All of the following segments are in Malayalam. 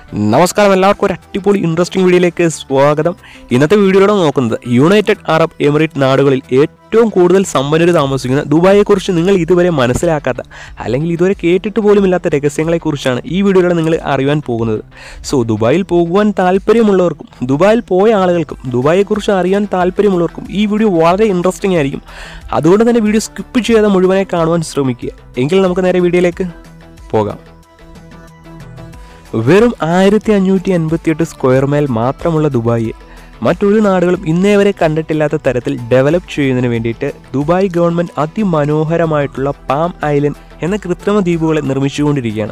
നമസ്കാരം എല്ലാവർക്കും ഒരു അടിപൊളി ഇൻട്രസ്റ്റിംഗ് വീഡിയോയിലേക്ക് സ്വാഗതം ഇന്നത്തെ വീഡിയോയിലൂടെ നോക്കുന്നത് യുണൈറ്റഡ് അറബ് എമിറേറ്റ് നാടുകളിൽ ഏറ്റവും കൂടുതൽ സമ്പന്നർ താമസിക്കുന്ന ദുബായെക്കുറിച്ച് നിങ്ങൾ ഇതുവരെ മനസ്സിലാക്കാത്ത അല്ലെങ്കിൽ ഇതുവരെ കേട്ടിട്ട് പോലുമില്ലാത്ത രഹസ്യങ്ങളെക്കുറിച്ചാണ് ഈ വീഡിയോയിലൂടെ നിങ്ങൾ അറിയാൻ പോകുന്നത് സോ ദുബായിൽ പോകുവാൻ താല്പര്യമുള്ളവർക്കും ദുബായിൽ പോയ ആളുകൾക്കും ദുബായെക്കുറിച്ച് അറിയാൻ താല്പര്യമുള്ളവർക്കും ഈ വീഡിയോ വളരെ ഇൻട്രസ്റ്റിംഗ് ആയിരിക്കും അതുകൊണ്ട് തന്നെ വീഡിയോ സ്കിപ്പ് ചെയ്യാതെ മുഴുവനായി കാണുവാൻ ശ്രമിക്കുക എങ്കിൽ നമുക്ക് നേരെ വീഡിയോയിലേക്ക് പോകാം വെറും ആയിരത്തി അഞ്ഞൂറ്റി എൺപത്തിയെട്ട് സ്ക്വയർ മൈൽ മാത്രമുള്ള ദുബായി മറ്റൊരു നാടുകളും ഇന്നേ വരെ കണ്ടിട്ടില്ലാത്ത തരത്തിൽ ഡെവലപ്പ് ചെയ്യുന്നതിന് വേണ്ടിയിട്ട് ദുബായ് ഗവൺമെൻറ് അതിമനോഹരമായിട്ടുള്ള പാം ഐലൻഡ് എന്ന കൃത്രിമ ദ്വീപുകളെ നിർമ്മിച്ചുകൊണ്ടിരിക്കുകയാണ്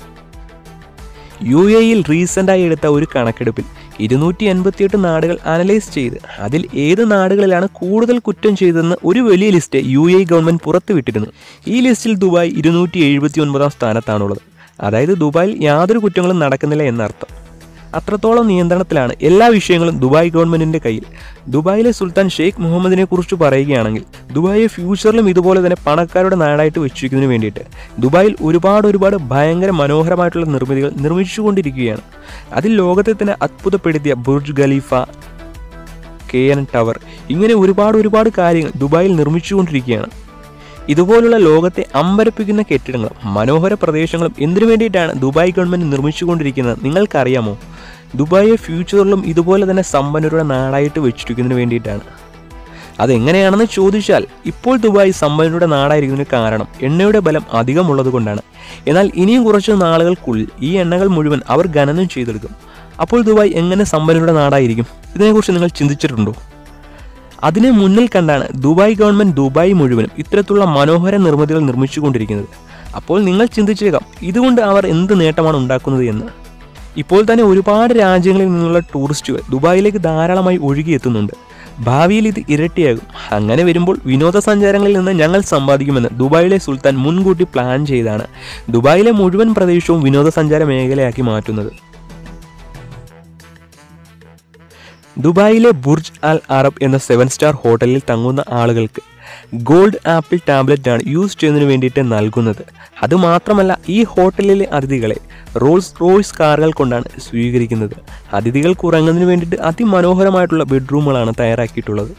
യു എയിൽ റീസെൻ്റായി എടുത്ത ഒരു കണക്കെടുപ്പിൽ ഇരുന്നൂറ്റി എൺപത്തിയെട്ട് നാടുകൾ അനലൈസ് ചെയ്ത് അതിൽ ഏത് നാടുകളിലാണ് കൂടുതൽ കുറ്റം ചെയ്തതെന്ന് ഒരു വലിയ ലിസ്റ്റ് യു എ ഗവൺമെൻറ് പുറത്തുവിട്ടിരുന്നു ഈ ലിസ്റ്റിൽ ദുബായ് ഇരുന്നൂറ്റി എഴുപത്തി ഒൻപതാം സ്ഥാനത്താണുള്ളത് അതായത് ദുബായിൽ യാതൊരു കുറ്റങ്ങളും നടക്കുന്നില്ല എന്നർത്ഥം അത്രത്തോളം നിയന്ത്രണത്തിലാണ് എല്ലാ വിഷയങ്ങളും ദുബായ് ഗവൺമെന്റിന്റെ കയ്യിൽ ദുബായിലെ സുൽത്താൻ ഷെയ്ഖ് മുഹമ്മദിനെ കുറിച്ച് പറയുകയാണെങ്കിൽ ദുബായെ ഫ്യൂച്ചറിലും ഇതുപോലെ തന്നെ പണക്കാരുടെ നാടായിട്ട് വെച്ചിരിക്കുന്നതിന് വേണ്ടിയിട്ട് ദുബായിൽ ഒരുപാട് ഒരുപാട് ഭയങ്കര മനോഹരമായിട്ടുള്ള നിർമ്മിതികൾ നിർമ്മിച്ചുകൊണ്ടിരിക്കുകയാണ് അതിൽ ലോകത്തെ തന്നെ അത്ഭുതപ്പെടുത്തിയ Burj Khalifa K N tower ഇങ്ങനെ ഒരുപാട് ഒരുപാട് കാര്യങ്ങൾ ദുബായിൽ നിർമ്മിച്ചുകൊണ്ടിരിക്കുകയാണ് ഇതുപോലുള്ള ലോകത്തെ അമ്പരപ്പിക്കുന്ന കെട്ടിടങ്ങളും മനോഹര പ്രദേശങ്ങളും എന്തിനു വേണ്ടിയിട്ടാണ് ദുബായ് ഗവൺമെൻറ് നിർമ്മിച്ചുകൊണ്ടിരിക്കുന്നത് നിങ്ങൾക്കറിയാമോ ദുബായെ ഫ്യൂച്ചറിലും ഇതുപോലെ തന്നെ സമ്പന്നരുടെ നാടായിട്ട് വെച്ചിരിക്കുന്നതിന് വേണ്ടിയിട്ടാണ് അതെങ്ങനെയാണെന്ന് ചോദിച്ചാൽ ഇപ്പോൾ ദുബായ് സമ്പന്നരുടെ നാടായിരിക്കുന്നതിന് കാരണം എണ്ണയുടെ ബലം അധികമുള്ളത് കൊണ്ടാണ് എന്നാൽ ഇനിയും കുറച്ച് നാളുകൾക്കുള്ളിൽ ഈ എണ്ണകൾ മുഴുവൻ അവർ ഖനനം ചെയ്തെടുക്കും അപ്പോൾ ദുബായ് എങ്ങനെ സമ്പന്നരുടെ നാടായിരിക്കും ഇതിനെക്കുറിച്ച് നിങ്ങൾ ചിന്തിച്ചിട്ടുണ്ടോ അതിനെ മുന്നിൽ കണ്ടാണ് ദുബായ് ഗവൺമെന്റ് ദുബായ് മുഴുവനും ഇത്തരത്തിലുള്ള മനോഹര നിർമ്മിതികൾ നിർമ്മിച്ചുകൊണ്ടിരിക്കുന്നത് അപ്പോൾ നിങ്ങൾ ചിന്തിച്ചേക്കാം ഇതുകൊണ്ട് അവർ എന്ത് നേട്ടമാണ് ഉണ്ടാക്കുന്നത് എന്ന് ഇപ്പോൾ തന്നെ ഒരുപാട് രാജ്യങ്ങളിൽ നിന്നുള്ള ടൂറിസ്റ്റുകൾ ദുബായിലേക്ക് ധാരാളമായി ഒഴുകിയെത്തുന്നുണ്ട് ഭാവിയിൽ ഇത് ഇരട്ടിയാകും അങ്ങനെ വരുമ്പോൾ വിനോദസഞ്ചാരങ്ങളിൽ നിന്ന് ഞങ്ങൾ സമ്പാദിക്കുമെന്ന് ദുബായിലെ സുൽത്താൻ മുൻകൂട്ടി പ്ലാൻ ചെയ്താണ് ദുബായിലെ മുഴുവൻ പ്രദേശവും വിനോദസഞ്ചാര മേഖലയാക്കി മാറ്റുന്നത് ദുബായിലെ ബുർജ് അൽ അറബ് എന്ന സെവൻ സ്റ്റാർ ഹോട്ടലിൽ തങ്ങുന്ന ആളുകൾക്ക് ഗോൾഡ് ആപ്പിൾ ടാബ്ലറ്റ് ആണ് യൂസ് ചെയ്യുന്നതിന് വേണ്ടിയിട്ട് നൽകുന്നത് അതുമാത്രമല്ല ഈ ഹോട്ടലിലെ അതിഥികളെ റോൾസ് റോയ്സ് കാറുകൾ കൊണ്ടാണ് സ്വീകരിക്കുന്നത് അതിഥികൾക്ക് ഉറങ്ങുന്നതിന് വേണ്ടിയിട്ട് അതിമനോഹരമായിട്ടുള്ള ബെഡ്റൂമുകളാണ് തയ്യാറാക്കിയിട്ടുള്ളത്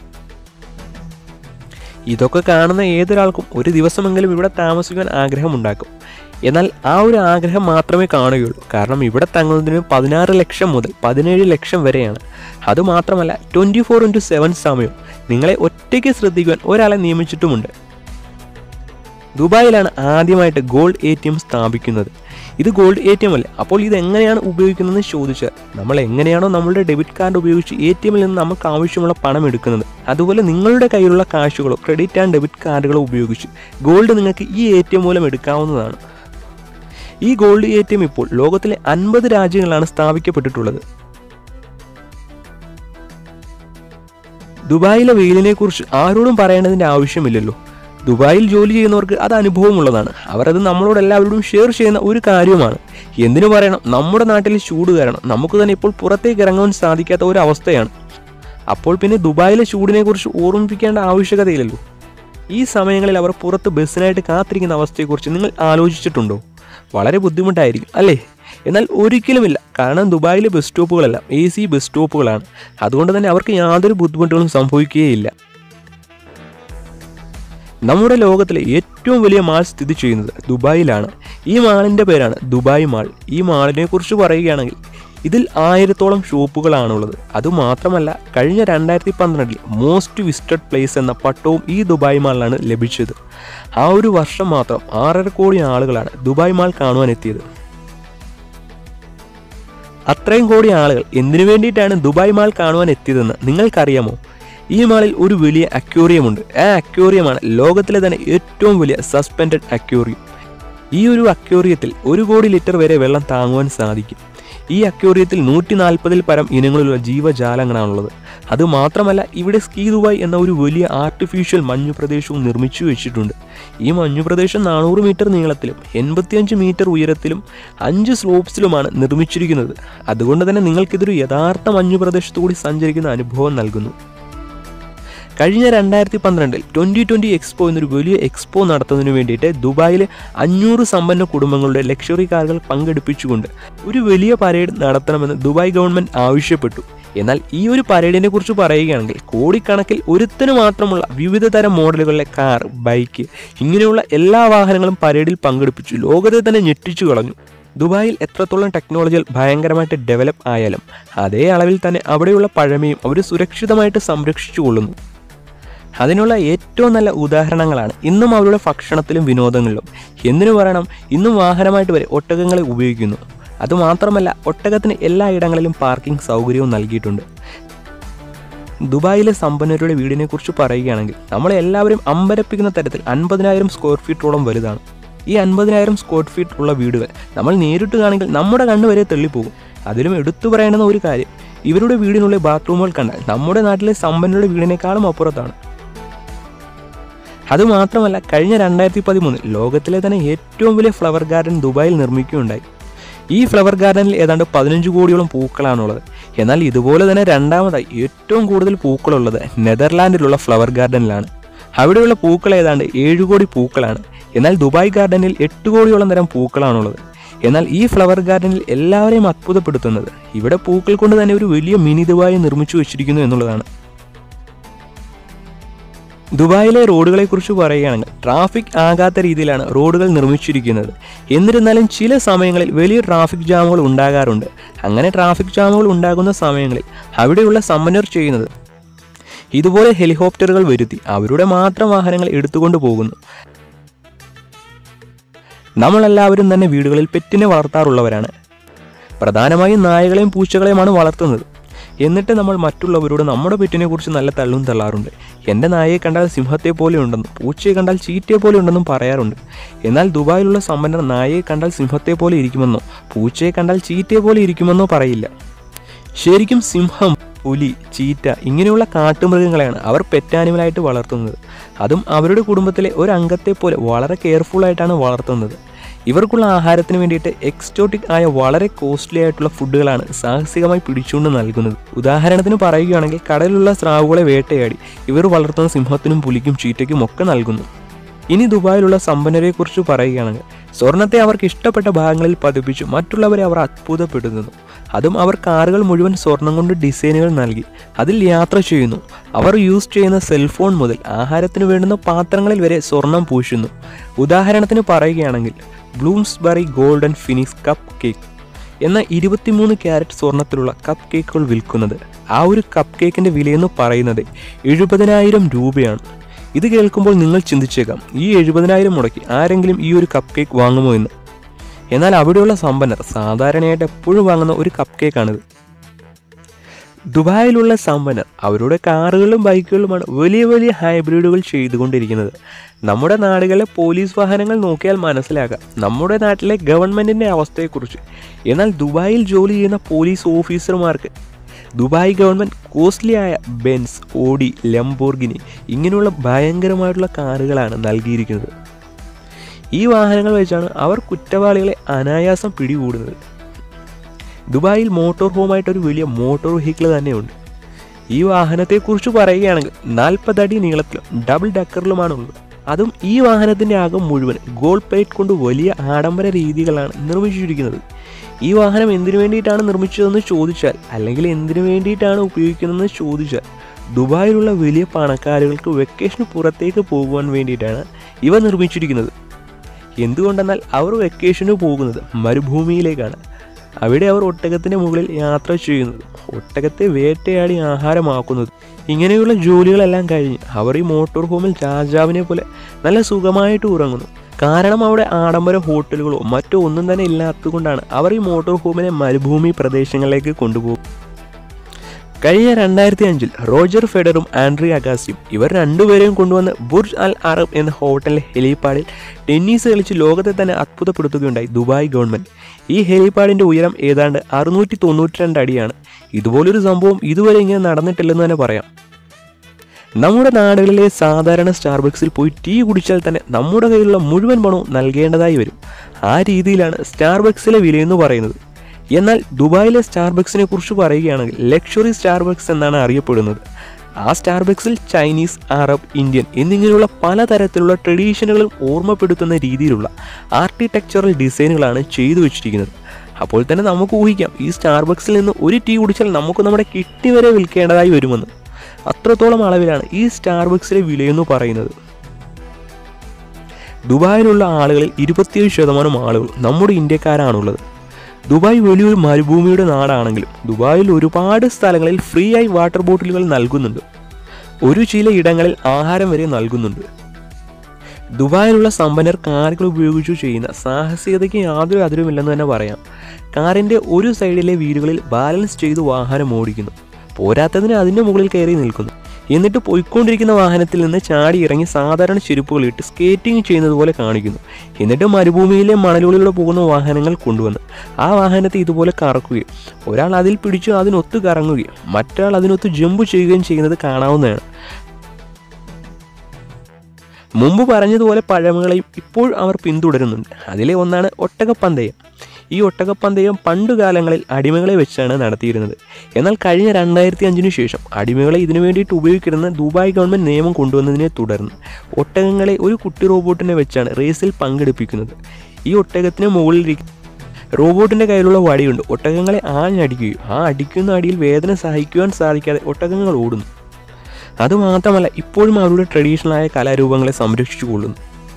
ഇതൊക്കെ കാണുന്ന ഏതൊരാൾക്കും ഒരു ദിവസമെങ്കിലും ഇവിടെ താമസിക്കാൻ ആഗ്രഹമുണ്ടാക്കും എന്നാൽ ആ ഒരു ആഗ്രഹം മാത്രമേ കാണുകയുള്ളൂ കാരണം ഇവിടെ തങ്ങുന്നതിന് പതിനാറ് ലക്ഷം മുതൽ പതിനേഴ് ലക്ഷം വരെയാണ് അതുമാത്രമല്ല ട്വൻറ്റി ഫോർ ഇൻറ്റു സെവൻ സമയം നിങ്ങളെ ഒറ്റയ്ക്ക് ശ്രദ്ധിക്കുവാൻ ഒരാളെ നിയമിച്ചിട്ടുമുണ്ട് ദുബായിലാണ് ആദ്യമായിട്ട് ഗോൾഡ് എ ടി എം സ്ഥാപിക്കുന്നത് ഇത് ഗോൾഡ് എ ടി എം അല്ലേ അപ്പോൾ ഇത് എങ്ങനെയാണ് ഉപയോഗിക്കുന്നതെന്ന് ചോദിച്ചാൽ നമ്മൾ എങ്ങനെയാണോ നമ്മളുടെ ഡെബിറ്റ് കാർഡ് ഉപയോഗിച്ച് എ ടി എമ്മിൽ നിന്ന് നമുക്ക് ആവശ്യമുള്ള പണം എടുക്കുന്നത് അതുപോലെ നിങ്ങളുടെ കയ്യിലുള്ള കാശുകളോ ക്രെഡിറ്റ് ആൻഡ് ഡെബിറ്റ് കാർഡുകളോ ഉപയോഗിച്ച് ഗോൾഡ് നിങ്ങൾക്ക് ഈ എ ടി എം മൂലം എടുക്കാവുന്നതാണ് ഈ ഗോൾഡ് എ ടി എം ഇപ്പോൾ ലോകത്തിലെ അൻപത് രാജ്യങ്ങളാണ് സ്ഥാപിക്കപ്പെട്ടിട്ടുള്ളത് ദുബായിലെ വെയിലിനെ കുറിച്ച് ആരോടും പറയേണ്ടതിൻ്റെ ആവശ്യമില്ലല്ലോ ദുബായിൽ ജോലി ചെയ്യുന്നവർക്ക് അത് അനുഭവമുള്ളതാണ് അവർ അത് നമ്മളോട് എല്ലാവരോടും ഷെയർ ചെയ്യുന്ന ഒരു കാര്യമാണ് എന്തിനു പറയണം നമ്മുടെ നാട്ടിൽ ചൂട് കാരണം നമുക്ക് തന്നെ ഇപ്പോൾ പുറത്തേക്ക് ഇറങ്ങാൻ സാധിക്കാത്ത ഒരു അവസ്ഥയാണ് അപ്പോൾ പിന്നെ ദുബായിലെ ചൂടിനെ കുറിച്ച് ഓർമ്മിപ്പിക്കേണ്ട ആവശ്യകതയില്ലല്ലോ ഈ സമയങ്ങളിൽ അവർ പുറത്ത് ബസ്സിനായിട്ട് കാത്തിരിക്കുന്ന അവസ്ഥയെക്കുറിച്ച് നിങ്ങൾ ആലോചിച്ചിട്ടുണ്ടോ വളരെ ബുദ്ധിമുട്ടായിരിക്കും അല്ലേ എന്നാൽ ഒരിക്കലുമില്ല കാരണം ദുബായിലെ ബസ് സ്റ്റോപ്പുകളെല്ലാം എ സി ബസ് സ്റ്റോപ്പുകളാണ് അതുകൊണ്ട് തന്നെ അവർക്ക് യാതൊരു ബുദ്ധിമുട്ടുകളും സംഭവിക്കുകയില്ല നമ്മുടെ ലോകത്തിലെ ഏറ്റവും വലിയ മാൾ സ്ഥിതി ചെയ്യുന്നത് ദുബായിലാണ് ഈ മാളിൻ്റെ പേരാണ് ദുബായ് മാൾ ഈ മാളിനെ കുറിച്ച് പറയുകയാണെങ്കിൽ ഇതിൽ ആയിരത്തോളം ഷോപ്പുകളാണുള്ളത് അതുമാത്രമല്ല കഴിഞ്ഞ രണ്ടായിരത്തി പന്ത്രണ്ടിൽ മോസ്റ്റ് വിസിറ്റഡ് പ്ലേസ് എന്ന പട്ടവും ഈ ദുബായ് മാളിലാണ് ലഭിച്ചത് ആ ഒരു വർഷം മാത്രം ആറര കോടി ആളുകളാണ് ദുബായ് മാൾ കാണുവാൻ എത്തിയത് അത്രയും കോടി ആളുകൾ എന്തിനു വേണ്ടിയിട്ടാണ് ദുബായ് മാൾ കാണുവാൻ എത്തിയതെന്ന് നിങ്ങൾക്കറിയാമോ ഈ മാളിൽ ഒരു വലിയ അക്വേറിയം ഉണ്ട് ആ അക്വേറിയമാണ് ലോകത്തിലെ തന്നെ ഏറ്റവും വലിയ സസ്പെൻഡഡ് അക്വേറിയം ഈ ഒരു അക്വേറിയത്തിൽ ഒരു കോടി ലിറ്റർ വരെ വെള്ളം താങ്ങുവാൻ സാധിക്കും ഈ അക്വേറിയത്തിൽ നൂറ്റി നാൽപ്പതിൽ പരം ഇനങ്ങളിലുള്ള ജീവജാലങ്ങളാണുള്ളത് അതുമാത്രമല്ല ഇവിടെ സ്കീ ദുബായ് എന്ന ഒരു വലിയ ആർട്ടിഫിഷ്യൽ മഞ്ഞു പ്രദേശവും നിർമ്മിച്ചു വെച്ചിട്ടുണ്ട് ഈ മഞ്ഞു പ്രദേശം നാനൂറ് മീറ്റർ നീളത്തിലും എൺപത്തിയഞ്ച് മീറ്റർ ഉയരത്തിലും അഞ്ച് സ്ലോപ്സിലുമാണ് നിർമ്മിച്ചിരിക്കുന്നത് അതുകൊണ്ട് തന്നെ നിങ്ങൾക്കിതൊരു യഥാർത്ഥ മഞ്ഞു പ്രദേശത്തു കൂടി സഞ്ചരിക്കുന്ന അനുഭവം നൽകുന്നു കഴിഞ്ഞ രണ്ടായിരത്തി പന്ത്രണ്ടിൽ ട്വൻ്റി ട്വൻ്റി എക്സ്പോ എന്നൊരു വലിയ എക്സ്പോ നടത്തുന്നതിന് വേണ്ടിയിട്ട് ദുബായിലെ അഞ്ഞൂറ് സമ്പന്ന കുടുംബങ്ങളുടെ ലക്ഷറി കാറുകൾ പങ്കെടുപ്പിച്ചുകൊണ്ട് ഒരു വലിയ പരേഡ് നടത്തണമെന്ന് ദുബായ് ഗവൺമെൻറ് ആവശ്യപ്പെട്ടു എന്നാൽ ഈ ഒരു പരേഡിനെ കുറിച്ച് പറയുകയാണെങ്കിൽ കോടിക്കണക്കിൽ ഒരുത്തന് മാത്രമുള്ള വിവിധ തരം മോഡലുകളിലെ കാർ ബൈക്ക് ഇങ്ങനെയുള്ള എല്ലാ വാഹനങ്ങളും പരേഡിൽ പങ്കെടുപ്പിച്ചു ലോകത്തെ തന്നെ ഞെട്ടിച്ചു കളഞ്ഞു ദുബായിൽ എത്രത്തോളം ടെക്നോളജികൾ ഭയങ്കരമായിട്ട് ഡെവലപ്പ് ആയാലും അതേ അളവിൽ തന്നെ അവിടെയുള്ള പഴമയും അവർ സുരക്ഷിതമായിട്ട് സംരക്ഷിച്ചു കൊള്ളുന്നു അതിനുള്ള ഏറ്റവും നല്ല ഉദാഹരണങ്ങളാണ് ഇന്നും അവരുടെ ഭക്ഷണത്തിലും വിനോദങ്ങളിലും എന്തിനു പറയണം ഇന്നും വാഹനമായിട്ട് വരെ ഒട്ടകങ്ങളെ ഉപയോഗിക്കുന്നു അതുമാത്രമല്ല ഒട്ടകത്തിന് എല്ലായിടങ്ങളിലും പാർക്കിംഗ് സൗകര്യവും നൽകിയിട്ടുണ്ട് ദുബായിലെ സമ്പന്നരുടെ വീടിനെ കുറിച്ച് പറയുകയാണെങ്കിൽ നമ്മളെ എല്ലാവരും അമ്പരപ്പിക്കുന്ന തരത്തിൽ അൻപതിനായിരം സ്ക്വയർ ഫീറ്റോളം വലുതാണ് ഈ അൻപതിനായിരം സ്ക്വയർ ഫീറ്റ് ഉള്ള വീടുകൾ നമ്മൾ നേരിട്ട് കാണെങ്കിൽ നമ്മുടെ കണ്ണ് വരെ തെള്ളിപ്പോകും അതിലും എടുത്തു പറയേണ്ടുന്ന ഒരു കാര്യം ഇവരുടെ വീടിനുള്ളിൽ ബാത്റൂമുകൾ കണ്ടാൽ നമ്മുടെ നാട്ടിലെ സമ്പന്നരുടെ വീടിനേക്കാളും അപ്പുറത്താണ് അതുമാത്രമല്ല കഴിഞ്ഞ രണ്ടായിരത്തി പതിമൂന്നിൽ ലോകത്തിലെ തന്നെ ഏറ്റവും വലിയ ഫ്ലവർ ഗാർഡൻ ദുബായിൽ നിർമ്മിക്കുകയുണ്ടായി ഈ ഫ്ലവർ ഗാർഡനിൽ ഏതാണ്ട് പതിനഞ്ച് കോടിയോളം പൂക്കളാണുള്ളത് എന്നാൽ ഇതുപോലെ തന്നെ രണ്ടാമതായി ഏറ്റവും കൂടുതൽ പൂക്കളുള്ളത് നെതർലാൻഡിലുള്ള ഫ്ലവർ ഗാർഡനിലാണ് അവിടെയുള്ള പൂക്കൾ ഏതാണ്ട് ഏഴ് കോടി പൂക്കളാണ് എന്നാൽ ദുബായ് ഗാർഡനിൽ എട്ട് കോടിയോളം തരം പൂക്കളാണുള്ളത് എന്നാൽ ഈ ഫ്ലവർ ഗാർഡനിൽ എല്ലാവരെയും അത്ഭുതപ്പെടുത്തുന്നത് ഇവിടെ പൂക്കൾ കൊണ്ട് തന്നെ ഒരു വലിയ മിനി ദുബായി നിർമ്മിച്ചു വെച്ചിരിക്കുന്നു എന്നുള്ളതാണ് ദുബായിലെ റോഡുകളെ കുറിച്ച് പറയുകയാണെങ്കിൽ ട്രാഫിക് ആകാത്ത രീതിയിലാണ് റോഡുകൾ നിർമ്മിച്ചിരിക്കുന്നത് എന്നിരുന്നാലും ചില സമയങ്ങളിൽ വലിയ ട്രാഫിക് ജാമുകൾ ഉണ്ടാകാറുണ്ട് അങ്ങനെ ട്രാഫിക് ജാമുകൾ ഉണ്ടാകുന്ന സമയങ്ങളിൽ അവിടെയുള്ള സമ്പന്നർ ചെയ്യുന്നത് ഇതുപോലെ ഹെലികോപ്റ്ററുകൾ വരുത്തി അവരുടെ മാത്രം വാഹനങ്ങൾ എടുത്തുകൊണ്ട് പോകുന്നു നമ്മളെല്ലാവരും തന്നെ വീടുകളിൽ പെറ്റിനെ വളർത്താറുള്ളവരാണ് പ്രധാനമായും നായകളെയും പൂച്ചകളെയുമാണ് വളർത്തുന്നത് എന്നിട്ട് നമ്മൾ മറ്റുള്ളവരോട് നമ്മുടെ പെറ്റിനെ കുറിച്ച് നല്ല തള്ളും തള്ളാറുണ്ട് എൻ്റെ നായയെ കണ്ടാൽ സിംഹത്തെ പോലെ ഉണ്ടെന്നും പൂച്ചയെ കണ്ടാൽ ചീറ്റയെ പോലെ ഉണ്ടെന്നും പറയാറുണ്ട് എന്നാൽ ദുബായിലുള്ള സമ്പന്നർ നായയെ കണ്ടാൽ സിംഹത്തെ പോലെ ഇരിക്കുമെന്നോ പൂച്ചയെ കണ്ടാൽ ചീറ്റയെ പോലെ ഇരിക്കുമെന്നോ പറയില്ല ശരിക്കും സിംഹം പുലി ചീറ്റ ഇങ്ങനെയുള്ള കാട്ടുമൃഗങ്ങളെയാണ് അവർ പെറ്റാനിമലായിട്ട് വളർത്തുന്നത് അതും അവരുടെ കുടുംബത്തിലെ ഒരു അംഗത്തെ പോലെ വളരെ കെയർഫുള്ളായിട്ടാണ് വളർത്തുന്നത് ഇവർക്കുള്ള ആഹാരത്തിന് വേണ്ടിയിട്ട് എക്സ്റ്റോട്ടിക് ആയ വളരെ കോസ്റ്റ്ലി ആയിട്ടുള്ള ഫുഡുകളാണ് സാഹസികമായി പിടിച്ചുകൊണ്ട് നൽകുന്നത് ഉദാഹരണത്തിന് പറയുകയാണെങ്കിൽ കടലിലുള്ള സ്രാവുകളെ വേട്ടയാടി ഇവർ വളർത്തുന്ന സിംഹത്തിനും പുലിക്കും ചീറ്റയ്ക്കും ഒക്കെ നൽകുന്നു ഇനി ദുബായിലുള്ള സമ്പന്നരെ കുറിച്ച് പറയുകയാണെങ്കിൽ സ്വർണത്തെ അവർക്ക് ഇഷ്ടപ്പെട്ട ഭാഗങ്ങളിൽ പതിപ്പിച്ച് മറ്റുള്ളവരെ അവർ അത്ഭുതപ്പെടുത്തുന്നു അതും അവർ കാറുകൾ മുഴുവൻ സ്വർണം കൊണ്ട് ഡിസൈനുകൾ നൽകി അതിൽ യാത്ര ചെയ്യുന്നു അവർ യൂസ് ചെയ്യുന്ന സെൽഫോൺ മുതൽ ആഹാരത്തിന് വേണ്ടുന്ന പാത്രങ്ങളിൽ വരെ സ്വർണം പൂശുന്നു ഉദാഹരണത്തിന് പറയുകയാണെങ്കിൽ Bloomsbury Golden Phoenix cupcake എന്ന ഇരുപത്തിമൂന്ന് ക്യാരറ്റ് സ്വർണത്തിലുള്ള കപ്പ് കേക്കുകൾ വിൽക്കുന്നത് ആ ഒരു കപ്പ് കേക്കിൻ്റെ വിലയെന്ന് പറയുന്നത് എഴുപതിനായിരം രൂപയാണ് ഇത് കേൾക്കുമ്പോൾ നിങ്ങൾ ചിന്തിച്ചേക്കാം ഈ എഴുപതിനായിരം മുടക്കി ആരെങ്കിലും ഈ ഒരു കപ്പ് കേക്ക് വാങ്ങുമോ എന്ന് എന്നാൽ അവിടെയുള്ള സമ്പന്നർ സാധാരണയായിട്ട് എപ്പോഴും വാങ്ങുന്ന ഒരു കപ്പ് കേക്കാണിത് ദുബായിലുള്ള സമ്പന്നർ അവരുടെ കാറുകളും ബൈക്കുകളുമാണ് വലിയ വലിയ ഹൈബ്രിഡുകൾ ചെയ്തുകൊണ്ടിരിക്കുന്നത് നമ്മുടെ നാടുകളിലെ പോലീസ് വാഹനങ്ങൾ നോക്കിയാൽ മനസ്സിലാക്കാം നമ്മുടെ നാട്ടിലെ ഗവൺമെൻറ്റിൻ്റെ അവസ്ഥയെക്കുറിച്ച് എന്നാൽ ദുബായിൽ ജോലി ചെയ്യുന്ന പോലീസ് ഓഫീസർമാർക്ക് ദുബായ് ഗവൺമെൻറ് കോസ്റ്റ്ലി ആയ ബെൻസ് ഓഡി ലംബോർഗിനി ഇങ്ങനെയുള്ള ഭയങ്കരമായിട്ടുള്ള കാറുകളാണ് നൽകിയിരിക്കുന്നത് ഈ വാഹനങ്ങൾ വെച്ചാണ് അവർ കുറ്റവാളികളെ അനായാസം പിടികൂടുന്നത് ദുബായിൽ മോട്ടോർ ഹോമായിട്ട് ഒരു വലിയ മോട്ടോർ വെഹിക്കിൾ തന്നെയുണ്ട് ഈ വാഹനത്തെക്കുറിച്ച് പറയുകയാണെങ്കിൽ നാൽപ്പത് അടി നീളത്തിലും ഡബിൾ ഡക്കറിലുമാണുള്ളത് അതും ഈ വാഹനത്തിൻ്റെ അകം മുഴുവൻ ഗോൾഡ് പ്ലേറ്റ് കൊണ്ട് വലിയ ആഡംബര രീതികളാണ് നിർമ്മിച്ചിരിക്കുന്നത് ഈ വാഹനം എന്തിനു വേണ്ടിയിട്ടാണ് നിർമ്മിച്ചതെന്ന് ചോദിച്ചാൽ അല്ലെങ്കിൽ എന്തിനു വേണ്ടിയിട്ടാണ് ഉപയോഗിക്കുന്നതെന്ന് ചോദിച്ചാൽ ദുബായിലുള്ള വലിയ പണക്കാരുകൾക്ക് വെക്കേഷന് പുറത്തേക്ക് പോകുവാൻ വേണ്ടിയിട്ടാണ് ഇവ നിർമ്മിച്ചിരിക്കുന്നത് എന്തുകൊണ്ടെന്നാൽ അവർ വെക്കേഷന് പോകുന്നത് മരുഭൂമിയിലേക്കാണ് അവിടെ അവർ ഒട്ടകത്തിൻ്റെ മുകളിൽ യാത്ര ചെയ്യുന്നത് ഒട്ടകത്തെ വേട്ടയാടി ആഹാരമാക്കുന്നത് ഇങ്ങനെയുള്ള ജോലികളെല്ലാം കഴിഞ്ഞ് അവർ ഈ മോട്ടോർ ഹോമിൽ രാജാവിനെ പോലെ നല്ല സുഖമായിട്ട് ഉറങ്ങുന്നു കാരണം അവിടെ ആഡംബര ഹോട്ടലുകളോ മറ്റോ ഒന്നും തന്നെ ഇല്ലാത്തതുകൊണ്ടാണ് അവർ ഈ മോട്ടോർ ഹോമിനെ മരുഭൂമി പ്രദേശങ്ങളിലേക്ക് കൊണ്ടുപോകും കഴിഞ്ഞ രണ്ടായിരത്തി അഞ്ചിൽ റോജർ ഫെഡറും ആൻഡ്രി അഗാസിയും ഇവർ രണ്ടുപേരെയും കൊണ്ടുവന്ന് ബുർജ് അൽ അറബ് എന്ന ഹോട്ടലിലെ ഹെലിപ്പാഡിൽ ടെന്നീസ് കളിച്ച് ലോകത്തെ തന്നെ അത്ഭുതപ്പെടുത്തുകയുണ്ടായി ദുബായ് ഗവൺമെൻറ് ഈ ഹെലിപ്പാഡിൻ്റെ ഉയരം ഏതാണ്ട് അറുന്നൂറ്റി തൊണ്ണൂറ്റി രണ്ട് അടിയാണ് ഇതുപോലൊരു സംഭവം ഇതുവരെ ഇങ്ങനെ നടന്നിട്ടില്ലെന്ന് തന്നെ പറയാം നമ്മുടെ നാടുകളിലെ സാധാരണ സ്റ്റാർബക്സിൽ പോയി ടീ കുടിച്ചാൽ തന്നെ നമ്മുടെ കയ്യിലുള്ള മുഴുവൻ പണവും നൽകേണ്ടതായി വരും ആ രീതിയിലാണ് സ്റ്റാർബക്സിലെ വിലയെന്ന് പറയുന്നത് എന്നാൽ ദുബായിലെ സ്റ്റാർബക്സിനെ കുറിച്ച് പറയുകയാണെങ്കിൽ ലക്ഷറി സ്റ്റാർബക്സ് എന്നാണ് അറിയപ്പെടുന്നത് ആ സ്റ്റാർബക്സിൽ ചൈനീസ് അറബ് ഇന്ത്യൻ എന്നിങ്ങനെയുള്ള പലതരത്തിലുള്ള ട്രഡീഷനുകളും ഓർമ്മപ്പെടുത്തുന്ന രീതിയിലുള്ള ആർക്കിടെക്ചറൽ ഡിസൈനുകളാണ് ചെയ്തു വെച്ചിരിക്കുന്നത് അപ്പോൾ തന്നെ നമുക്ക് ഊഹിക്കാം ഈ സ്റ്റാർബക്സിൽ നിന്ന് ഒരു ടീ കുടിച്ചാൽ നമുക്ക് നമ്മുടെ കിട്ടി വരെ വിൽക്കേണ്ടതായി വരുമെന്ന് അത്രത്തോളം അളവിലാണ് ഈ സ്റ്റാർബക്സിലെ വിലയെന്ന് പറയുന്നത് ദുബായിലുള്ള ആളുകളിൽ ഇരുപത്തിയേഴ് ശതമാനം ആളുകൾ നമ്മുടെ ഇന്ത്യക്കാരാണുള്ളത് ദുബായ് വലിയൊരു മരുഭൂമിയുടെ നാടാണെങ്കിലും ദുബായിൽ ഒരുപാട് സ്ഥലങ്ങളിൽ ഫ്രീ ആയി വാട്ടർ ബോട്ടിലുകൾ നൽകുന്നുണ്ട് ഒരു ചില ഇടങ്ങളിൽ ആഹാരം വരെ നൽകുന്നുണ്ട് ദുബായിലുള്ള സമ്പന്നർ കാറുകൾ ഉപയോഗിച്ചു ചെയ്യുന്ന സാഹസികതയ്ക്ക് യാതൊരു അതിരുമില്ലെന്ന് തന്നെ പറയാം കാറിൻ്റെ ഒരു സൈഡിലെ വീലുകളിൽ ബാലൻസ് ചെയ്ത് വാഹനം ഓടിക്കുന്നു പോരാത്തതിന് അതിൻ്റെ മുകളിൽ കയറി നിൽക്കുന്നു എന്നിട്ട് പോയിക്കൊണ്ടിരിക്കുന്ന വാഹനത്തിൽ നിന്ന് ചാടി ഇറങ്ങി സാധാരണ ചെരുപ്പുകൾ ഇട്ട് സ്കേറ്റിംഗ് ചെയ്യുന്നത് പോലെ കാണിക്കുന്നു എന്നിട്ട് മരുഭൂമിയിലെ മണലുകളിലൂടെ പോകുന്ന വാഹനങ്ങൾ കൊണ്ടുവന്ന് ആ വാഹനത്തെ ഇതുപോലെ കറക്കുകയും ഒരാൾ അതിൽ പിടിച്ചു അതിനൊത്ത് കറങ്ങുകയും മറ്റൊരാൾ അതിനൊത്ത് ജമ്പ് ചെയ്യുകയും ചെയ്യുന്നത് കാണാവുന്നതാണ് മുമ്പ് പറഞ്ഞതുപോലെ പഴമകളെയും ഇപ്പോൾ അവർ പിന്തുടരുന്നുണ്ട് അതിലെ ഒന്നാണ് ഒട്ടകപ്പന്തയം ഈ ഒട്ടകപ്പന്തയം പണ്ടുകാലങ്ങളിൽ അടിമകളെ വെച്ചാണ് നടത്തിയിരുന്നത് എന്നാൽ കഴിഞ്ഞ രണ്ടായിരത്തി അഞ്ചിനു ശേഷം അടിമകളെ ഇതിനു വേണ്ടിയിട്ട് ഉപയോഗിക്കരുന്ന ദുബായ് ഗവൺമെൻറ് നിയമം കൊണ്ടുവന്നതിനെ തുടർന്ന് ഒട്ടകങ്ങളെ ഒരു കുട്ടി റോബോട്ടിനെ വെച്ചാണ് റേസിൽ പങ്കെടുപ്പിക്കുന്നത് ഈ ഒട്ടകത്തിന് മുകളിലിരിക്കുന്ന റോബോട്ടിൻ്റെ കയ്യിലുള്ള വടിയുണ്ട് ഒട്ടകങ്ങളെ ആഞ്ഞടിക്കുകയും ആ അടിക്കുന്ന അടിയിൽ വേദന സഹിക്കുവാൻ സാധിക്കാതെ ഒട്ടകങ്ങൾ ഓടുന്നു അതുമാത്രമല്ല ഇപ്പോഴും അവരുടെ ട്രഡീഷണലായ കലാരൂപങ്ങളെ സംരക്ഷിച്ചു കൊള്ളുന്നു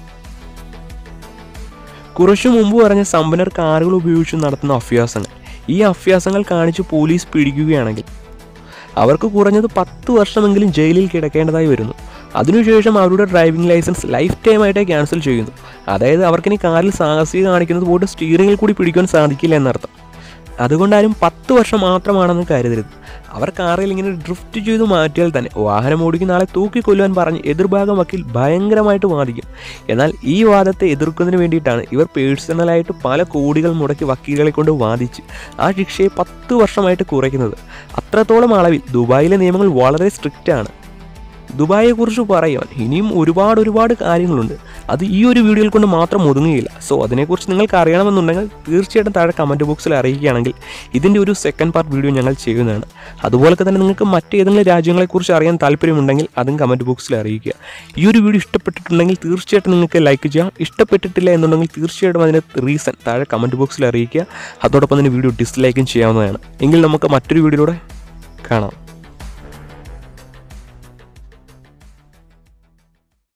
കുറച്ചു മുമ്പ് പറഞ്ഞ സമ്പന്നർ കാറുകൾ ഉപയോഗിച്ച് നടത്തുന്ന അഭ്യാസങ്ങൾ ഈ അഭ്യാസങ്ങൾ കാണിച്ച് പോലീസ് പിടിക്കുകയാണെങ്കിൽ അവർക്ക് കുറഞ്ഞത് പത്ത് വർഷമെങ്കിലും ജയിലിൽ കിടക്കേണ്ടതായി വരുന്നു അതിനുശേഷം അവരുടെ ഡ്രൈവിംഗ് ലൈസൻസ് ലൈഫ് ടൈം ആയിട്ട് ക്യാൻസൽ ചെയ്യുന്നു അതായത് അവർക്കിനി കാറിൽ സാഹസിക കാണിക്കുന്നത് പോയിട്ട് സ്റ്റീറിങ്ങിൽ കൂടി പിടിക്കാൻ സാധിക്കില്ല എന്നർത്ഥം അതുകൊണ്ടാരും പത്ത് വർഷം മാത്രമാണെന്ന് കരുതരുത് അവർ കാറിൽ ഇങ്ങനെ ഡ്രിഫ്റ്റ് ചെയ്ത് മാറ്റിയാൽ തന്നെ വാഹനം ഓടിക്കുന്ന ആളെ തൂക്കിക്കൊല്ലുവാൻ പറഞ്ഞ് എതിർഭാഗം വക്കീൽ ഭയങ്കരമായിട്ട് വാദിക്കും എന്നാൽ ഈ വാദത്തെ എതിർക്കുന്നതിന് വേണ്ടിയിട്ടാണ് ഇവർ പേഴ്സണലായിട്ട് പല കോടികൾ മുടക്കി വക്കീലുകളെ കൊണ്ട് വാദിച്ച് ആ ശിക്ഷയെ പത്ത് വർഷമായിട്ട് കുറയ്ക്കുന്നത് അത്രത്തോളം അളവിൽ ദുബായിലെ നിയമങ്ങൾ വളരെ സ്ട്രിക്റ്റ് ആണ് ദുബായെക്കുറിച്ച് പറയുവാൻ ഇനിയും ഒരുപാട് ഒരുപാട് കാര്യങ്ങളുണ്ട് അത് ഈ ഒരു വീഡിയോയിൽ കൊണ്ട് മാത്രം ഒതുങ്ങുകയില്ല സോ അതിനെക്കുറിച്ച് നിങ്ങൾക്ക് അറിയണമെന്നുണ്ടെങ്കിൽ തീർച്ചയായിട്ടും താഴെ കമൻറ്റ് ബോക്സിൽ അറിയിക്കുകയാണെങ്കിൽ ഇതിൻ്റെ ഒരു സെക്കൻഡ് പാർട്ട് വീഡിയോ ഞങ്ങൾ ചെയ്യുന്നതാണ് അതുപോലെ തന്നെ നിങ്ങൾക്ക് മറ്റേതെങ്കിലും രാജ്യങ്ങളെക്കുറിച്ച് അറിയാൻ താല്പര്യമുണ്ടെങ്കിൽ അതും കമൻറ്റ് ബോക്സിൽ അറിയിക്കുക ഈ ഒരു വീഡിയോ ഇഷ്ടപ്പെട്ടിട്ടുണ്ടെങ്കിൽ തീർച്ചയായിട്ടും നിങ്ങൾക്ക് ലൈക്ക് ചെയ്യാം ഇഷ്ടപ്പെട്ടിട്ടില്ല എന്നുണ്ടെങ്കിൽ തീർച്ചയായിട്ടും അതിൻ്റെ റീസൺ താഴെ കമൻറ്റ് ബോക്സിൽ അറിയിക്കുക അതോടൊപ്പം തന്നെ വീഡിയോ ഡിസ്ലൈക്കും ചെയ്യാവുന്നതാണ് എങ്കിൽ നമുക്ക് മറ്റൊരു വീഡിയോയിലൂടെ കാണാം